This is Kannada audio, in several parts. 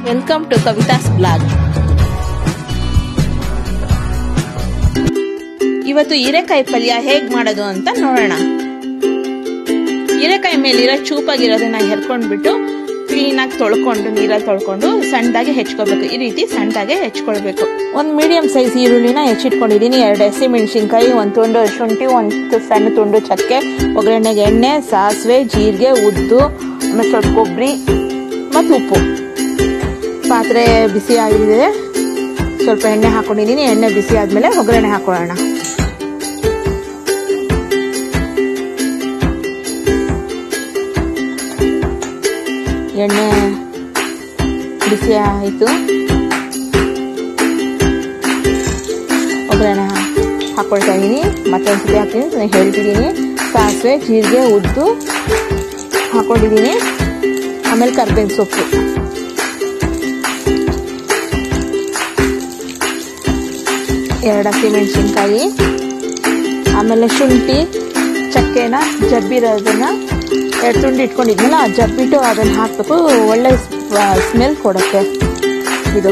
ವೆಲ್ಕಮ್ ಟು ಕವಿತಾಸ್ ಬ್ಲಾಗ್ ಇವತ್ತು ಹೀರೆಕಾಯಿ ಪಲ್ಯ ಹೇಗ್ ಮಾಡೋದು ಅಂತ ನೋಡೋಣ ಹೀರೆಕಾಯಿ ಮೇಲಿರೋ ಚೂಪಾಗಿರೋದನ್ನ ಹೆರ್ಕೊಂಡ್ಬಿಟ್ಟು ಕ್ಲೀನಾಗಿ ತೊಳ್ಕೊಂಡು ನೀರಲ್ಲಿ ತೊಳ್ಕೊಂಡು ಸಣ್ಣದಾಗಿ ಹೆಚ್ಕೋಬೇಕು ಈ ರೀತಿ ಸಣ್ಣದಾಗೆ ಹೆಚ್ಕೊಳ್ಬೇಕು ಒಂದು ಮೀಡಿಯಂ ಸೈಜ್ ಈರುಳ್ಳಿನ ಹೆಚ್ಚಿಟ್ಕೊಂಡಿದ್ದೀನಿ ಎರಡು ಹಸಿ ಮೆಣಸಿನ್ಕಾಯಿ ಒಂದು ತುಂಡು ಶುಂಠಿ ಒಂದು ಸಣ್ಣ ತುಂಡು ಚಕ್ಕೆ ಒಗ್ಗರಣೆಗೆ ಎಣ್ಣೆ ಸಾಸಿವೆ ಜೀರಿಗೆ ಉದ್ದು ಆಮೇಲೆ ಸ್ವಲ್ಪ ಕೊಬ್ಬರಿ ಮತ್ತು ಉಪ್ಪು ಪಾತ್ರೆ ಬಿಸಿ ಆಗಿದೆ ಸ್ವಲ್ಪ ಎಣ್ಣೆ ಹಾಕೊಂಡಿದ್ದೀನಿ ಎಣ್ಣೆ ಬಿಸಿ ಆದಮೇಲೆ ಒಗ್ಗರಣೆ ಹಾಕೊಳ್ಳೋಣ ಎಣ್ಣೆ ಬಿಸಿ ಆಯಿತು ಒಗ್ಗರಣೆ ಹಾಕೊಳ್ತಾ ಇದ್ದೀನಿ ಮತ್ತೊಂದ್ಸತಿ ಹಾಕ್ತೀನಿ ನಾನು ಹೇಳ್ತಿದ್ದೀನಿ ಸಾಸಿವೆ ಜೀರಿಗೆ ಉದ್ದು ಹಾಕೊಂಡಿದ್ದೀನಿ ಆಮೇಲೆ ಕರ್ಬೇವಿನ ಸೊಪ್ಪು ಎರಡು ಹಸಿ ಮೆಣಸಿನ್ಕಾಯಿ ಆಮೇಲೆ ಶುಂಠಿ ಚಕ್ಕೆನ ಜಬ್ಬಿರೋದನ್ನ ಎರಡು ತುಂಡು ಇಟ್ಕೊಂಡಿದ್ನಲ್ಲ ಜಬ್ಬಿಟ್ಟು ಅದನ್ನು ಹಾಕ್ಬೇಕು ಒಳ್ಳೆ ಸ್ಮೆಲ್ ಕೊಡುತ್ತೆ ಇದು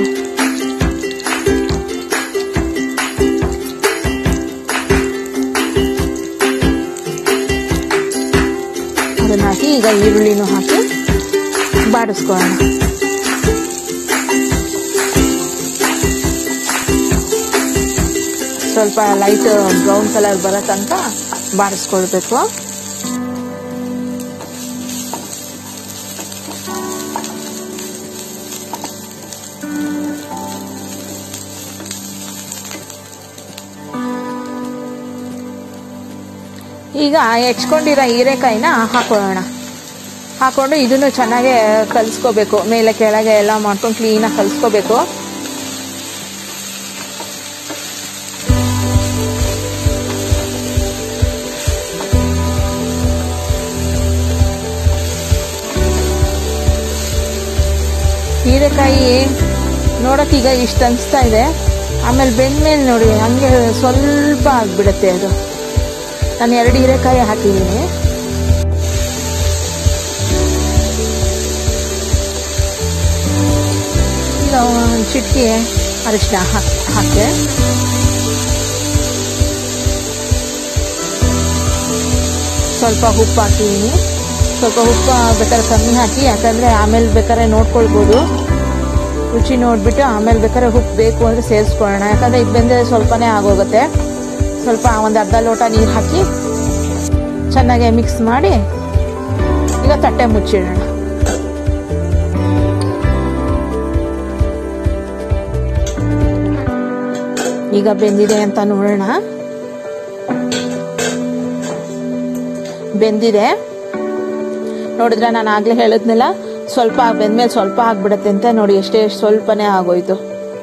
ಅದನ್ನ ಹಾಕಿ ಈಗ ಈರುಳ್ಳಿನೂ ಹಾಕಿ ಬಾಡಿಸ್ಕೊಳ್ಳೋಣ ಸ್ವಲ್ಪ ಲೈಟ್ ಬ್ರೌನ್ ಕಲರ್ ಬರೋ ತನಕ ಬಾಡಿಸ್ಕೊಳ್ಬೇಕು ಈಗ ಹೆಚ್ಕೊಂಡಿರೋ ಹೀರೆಕಾಯಿನ ಹಾಕೊಳ್ಳೋಣ ಹಾಕೊಂಡು ಇದನ್ನು ಚೆನ್ನಾಗಿ ಕಲಿಸ್ಕೋಬೇಕು ಮೇಲೆ ಕೆಳಗೆ ಎಲ್ಲ ಮಾಡ್ಕೊಂಡು ಕ್ಲೀನಾಗಿ ಕಲಿಸ್ಕೋಬೇಕು ಹೀರೆಕಾಯಿ ನೋಡೋಕ್ಕೀಗ ಇಷ್ಟು ಅನಿಸ್ತಾ ಇದೆ ಆಮೇಲೆ ಬೆಂದ್ಮೇಲೆ ನೋಡಿ ಹಂಗೆ ಸ್ವಲ್ಪ ಆಗಿಬಿಡುತ್ತೆ ಅದು ನಾನು ಎರಡು ಹೀರೆಕಾಯಿ ಹಾಕಿದ್ದೀನಿ ಈಗ ಒಂದು ಚಿಟ್ಕಿ ಅರಿಶಿನ ಹಾಕಿ ಹಾಕಿದೆ ಸ್ವಲ್ಪ ಉಪ್ಪು ಹಾಕಿದ್ದೀನಿ ಸ್ವಲ್ಪ ಉಪ್ಪು ಬೇಕಾದ್ರೆ ಕಮ್ಮಿ ಹಾಕಿ ಯಾಕಂದರೆ ಆಮೇಲೆ ಬೇಕಾದ್ರೆ ನೋಡ್ಕೊಳ್ಬೋದು ರುಚಿ ನೋಡಿಬಿಟ್ಟು ಆಮೇಲೆ ಬೇಕಾದ್ರೆ ಉಪ್ಪು ಬೇಕು ಅಂದರೆ ಸೇರಿಸ್ಕೊಳ್ಳೋಣ ಯಾಕಂದರೆ ಇದು ಬೆಂದರೆ ಸ್ವಲ್ಪನೇ ಆಗೋಗುತ್ತೆ ಸ್ವಲ್ಪ ಒಂದು ಅರ್ಧ ಲೋಟ ನೀರು ಹಾಕಿ ಚೆನ್ನಾಗಿ ಮಿಕ್ಸ್ ಮಾಡಿ ಈಗ ತಟ್ಟೆ ಮುಚ್ಚಿಡೋಣ ಈಗ ಬೆಂದಿದೆ ಅಂತ ನೋಡೋಣ ಬೆಂದಿದೆ ನೋಡಿದ್ರೆ ನಾನು ಆಗ್ಲೇ ಹೇಳಿದ್ನಲ್ಲ ಸ್ವಲ್ಪ ಬೆಂದ್ಮೇಲೆ ಸ್ವಲ್ಪ ಆಗ್ಬಿಡತ್ತೆ ಅಂತ ನೋಡಿ ಎಷ್ಟೇ ಸ್ವಲ್ಪನೇ ಆಗೋಯ್ತು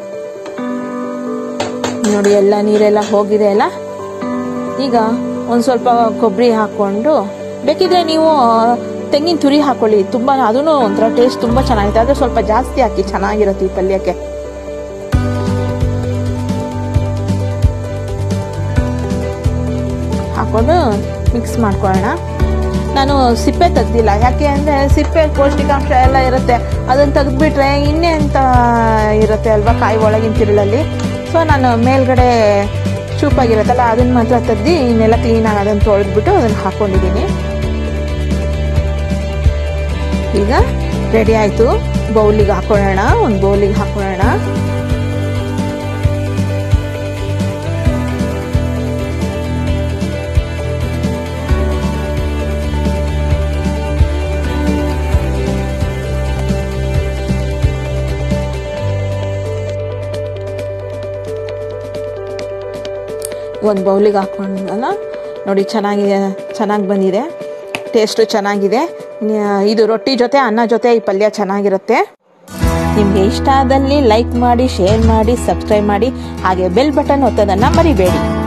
ನೋಡಿ ಎಲ್ಲ ನೀರೆಲ್ಲ ಹೋಗಿದೆ ಅಲ್ಲ ಈಗ ಒಂದು ಸ್ವಲ್ಪ ಕೊಬ್ಬರಿ ಹಾಕ್ಕೊಂಡು ಬೇಕಿದ್ರೆ ನೀವು ತೆಂಗಿನ ತುರಿ ಹಾಕೊಳ್ಳಿ ತುಂಬ ಅದೂ ಒಂಥರ ಟೇಸ್ಟ್ ತುಂಬ ಚೆನ್ನಾಗಿರುತ್ತೆ ಆದರೆ ಸ್ವಲ್ಪ ಜಾಸ್ತಿ ಹಾಕಿ ಚೆನ್ನಾಗಿರುತ್ತೆ ಈ ಪಲ್ಯಕ್ಕೆ ಹಾಕೊಂಡು ಮಿಕ್ಸ್ ಮಾಡ್ಕೊಳ್ಳೋಣ ನಾನು ಸಿಪ್ಪೆ ತೆಗ್ದಿಲ್ಲ ಯಾಕೆ ಅಂದರೆ ಸಿಪ್ಪೆ ಪೌಷ್ಟಿಕಾಂಶ ಎಲ್ಲ ಇರುತ್ತೆ ಅದನ್ನು ತೆಗೆದ್ಬಿಟ್ರೆ ಇನ್ನೇ ಅಂತ ಇರುತ್ತೆ ಅಲ್ವಾ ಕಾಯಿ ಒಳಗಿನ ತಿರುಳಲ್ಲಿ ಸೊ ನಾನು ಮೇಲ್ಗಡೆ ಚೂಪಾಗಿರುತ್ತಲ್ಲ ಅದನ್ನ ಮಾತ್ರ ತೆಗ್ದು ಇನ್ನೆಲ್ಲ ಕ್ಲೀನಾಗಿ ಅದನ್ನು ತೊಳೆದ್ಬಿಟ್ಟು ಅದನ್ನು ಹಾಕ್ಕೊಂಡಿದ್ದೀನಿ ಈಗ ರೆಡಿ ಆಯಿತು ಬೌಲಿಗೆ ಹಾಕೊಳ್ಳೋಣ ಒಂದು ಬೌಲಿಗೆ ಹಾಕೊಳ್ಳೋಣ ಒಂದು ಬೌಲಿಗೆ ಹಾಕೊಂಡಲ್ಲ ನೋಡಿ ಚೆನ್ನಾಗಿದೆ ಚೆನ್ನಾಗಿ ಬಂದಿದೆ ಟೇಸ್ಟು ಚೆನ್ನಾಗಿದೆ ಇದು ರೊಟ್ಟಿ ಜೊತೆ ಅನ್ನ ಜೊತೆ ಈ ಪಲ್ಯ ಚೆನ್ನಾಗಿರುತ್ತೆ ನಿಮಗೆ ಇಷ್ಟ ಆದಲ್ಲಿ ಲೈಕ್ ಮಾಡಿ ಶೇರ್ ಮಾಡಿ ಸಬ್ಸ್ಕ್ರೈಬ್ ಮಾಡಿ ಹಾಗೆ ಬೆಲ್ ಬಟನ್ ಒತ್ತೋದನ್ನು ಮರಿಬೇಡಿ